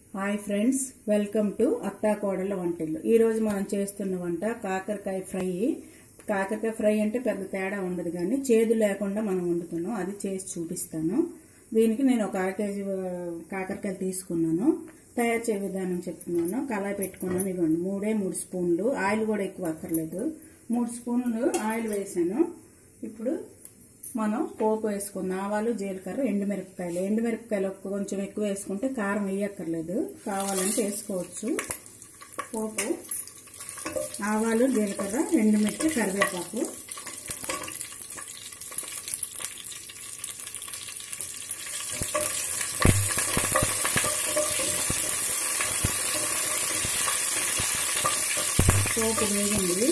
Hi friends welcome to అత్తా కోడళ్ళ వంటిల్లు ఈరోజు మనం చేస్తున్న వంట కాకరకాయ ఫ్రై కాకరకాయ ఫ్రై అంటే పెద్ద తేడా ఉండదు కానీ చేదు లేకుండా మనం వండుతున్నాం అది చేసి చూపిస్తాను దీనికి నేను ఒక అర కేజీ ఆ, కాకరకాయలు తీసుకున్నాను తయారు చేయ విధానం చెప్తున్నాను కళాయి పెట్టుకున్నాను ఇవ్వండి మూడే మూడు స్పూన్లు ఆయిల్ కూడా ఎక్కువ అక్కర్లేదు మూడు స్పూన్లు ఆయిల్ వేసాను ఇప్పుడు మనం పోపు వేసుకుందాం ఆవాలు జీలకర్ర ఎండుమిరపకాయలు ఎండుమిరపకాయలు ఒక్క కొంచెం ఎక్కువ వేసుకుంటే కారం వేయక్కర్లేదు కావాలంటే వేసుకోవచ్చు పోపు ఆవాలు జీలకర్ర ఎండుమిర్చి కరివేపాకు పోపు వేగింది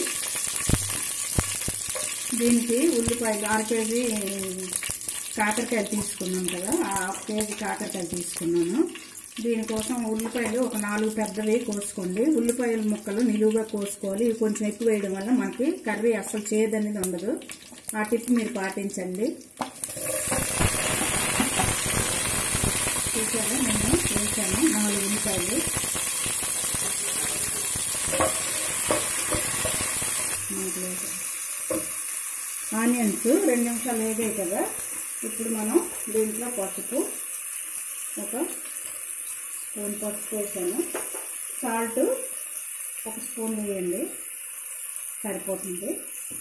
దీనికి ఉల్లిపాయలు అర కేజీ కాకరకాయలు తీసుకున్నాను కదా ఆ హాఫ్ కేజీ కాకరకాయలు తీసుకున్నాను దీనికోసం ఉల్లిపాయలు ఒక నాలుగు పెద్దవి కోసుకోండి ఉల్లిపాయల ముక్కలు నిలువుగా కోసుకోవాలి ఇవి కొంచెం ఎక్కువ వేయడం వల్ల మనకి కర్రీ అస్సలు చేయదనేది ఉండదు ఆ టిప్ మీరు పాటించండి చూసారా నేను వేసాను నాలుగు ఉల్లిపాయలు నాలుగు వేసాను. ఆనియన్స్ రెండు నిమిషాలు వేగాయి కదా ఇప్పుడు మనం దీంట్లో పసుపు ఒక స్పూన్ పసుపు వేసాను సాల్ట్ ఒక స్పూన్ వేయండి సరిపోతుంది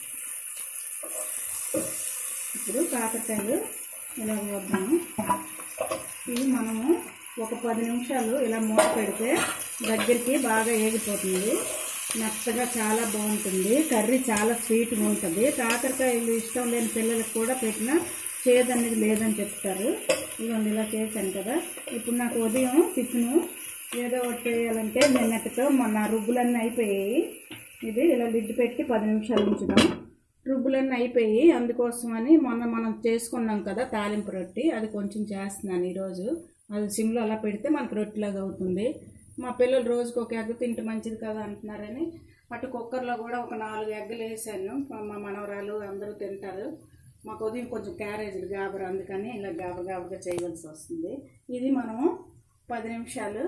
ఇప్పుడు కాకరకాయలు ఇలా వద్దాము ఇవి మనము ఒక పది నిమిషాలు ఇలా మూత పెడితే దగ్గరికి బాగా ఏగిపోతుంది మెత్తగా చాలా బాగుంటుంది కర్రీ చాలా స్వీట్గా ఉంటుంది కాకరకాయలు ఇష్టం లేని పిల్లలకు కూడా పెట్టిన చేదు అనేది లేదని చెప్తారు ఇవన్నీ ఇలా చేశాను కదా ఇప్పుడు నాకు ఉదయం టిఫిన్ ఏదో ఒకటి చేయాలంటే నిన్నటితో మన రుబ్బులన్నీ అయిపోయాయి ఇది ఇలా లిడ్ పెట్టి పది నిమిషాలు ఉంచుదాం రుబ్బులన్నీ అయిపోయి అందుకోసమని మొన్న మనం చేసుకున్నాం కదా తాలింపు రొట్టి అది కొంచెం చేస్తున్నాను ఈరోజు అది సిమ్లో అలా పెడితే మనకు రొట్టిలాగా అవుతుంది మా పిల్లలు రోజుకి ఒక ఎగ్ తింటే మంచిది కదా అంటున్నారని అటు కుక్కర్లో కూడా ఒక నాలుగు ఎగ్గలు వేసాను మా మా మనవరాలు అందరూ తింటారు మాకు ఉదయం కొంచెం క్యారేజీలు గాబరు అందుకని ఇలా గాబ గాబగా చేయవలసి వస్తుంది ఇది మనము పది నిమిషాలు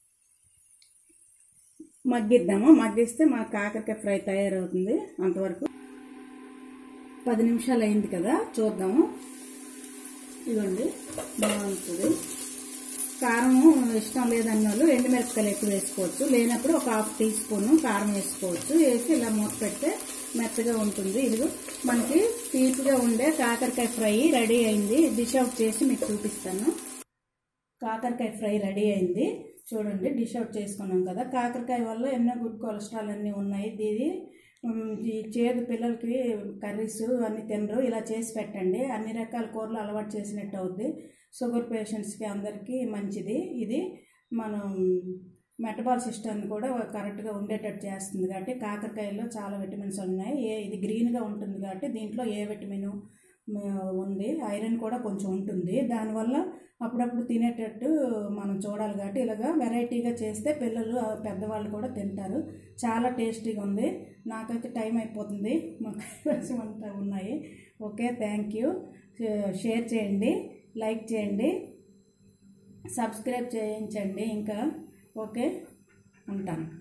మగ్గిద్దాము మగ్గిస్తే మన కాకరకాయ ఫ్రై తయారవుతుంది అంతవరకు పది నిమిషాలు అయింది కదా చూద్దాము ఇదిగోండి బాగుంటుంది కారం ఇష్టం లేదన్న వాళ్ళు ఎండుమిరపకాయలు ఎక్కువ వేసుకోవచ్చు లేనప్పుడు ఒక హాఫ్ టీ స్పూన్ కారం వేసుకోవచ్చు వేసి ఇలా మూత పెడితే మెత్తగా ఉంటుంది ఇది మనకి తీపిగా ఉండే కాకరకాయ ఫ్రై రెడీ అయింది డిష్ అవుట్ చేసి మీకు చూపిస్తాను కాకరకాయ ఫ్రై రెడీ అయింది చూడండి డిష్ అవుట్ చేసుకున్నాం కదా కాకరకాయ వల్ల ఎన్నో గుడ్ కొలెస్ట్రాల్ అన్నీ ఉన్నాయి ఇది ఉమ్, ఈ చేదు పిల్లలకి కర్రీస్ అన్ని తినరు ఇలా చేసి పెట్టండి అన్ని రకాల కూరలు అలవాటు చేసినట్టు అవుద్ది షుగర్ పేషెంట్స్కి అందరికీ మంచిది ఇది మనం మెటబాల్ సిస్టమ్ని కూడా కరెక్ట్గా ఉండేటట్టు చేస్తుంది కాబట్టి కాకరకాయలో చాలా విటమిన్స్ ఉన్నాయి ఏ ఇది గ్రీన్గా ఉంటుంది కాబట్టి దీంట్లో ఏ విటమిన్ ఉంది ఐరన్ కూడా కొంచెం ఉంటుంది దానివల్ల అప్పుడప్పుడు తినేటట్టు మనం చూడాలి కాబట్టి ఇలాగా వెరైటీగా చేస్తే పిల్లలు ఆ, పెద్దవాళ్ళు కూడా తింటారు చాలా టేస్టీగా ఉంది నాకైతే టైం అయిపోతుంది మాకు కొంచెం అంతా ఉన్నాయి ఓకే థ్యాంక్ యూ షేర్ చేయండి లైక్ చేయండి సబ్స్క్రైబ్ చేయించండి ఇంకా ఓకే ఉంటాను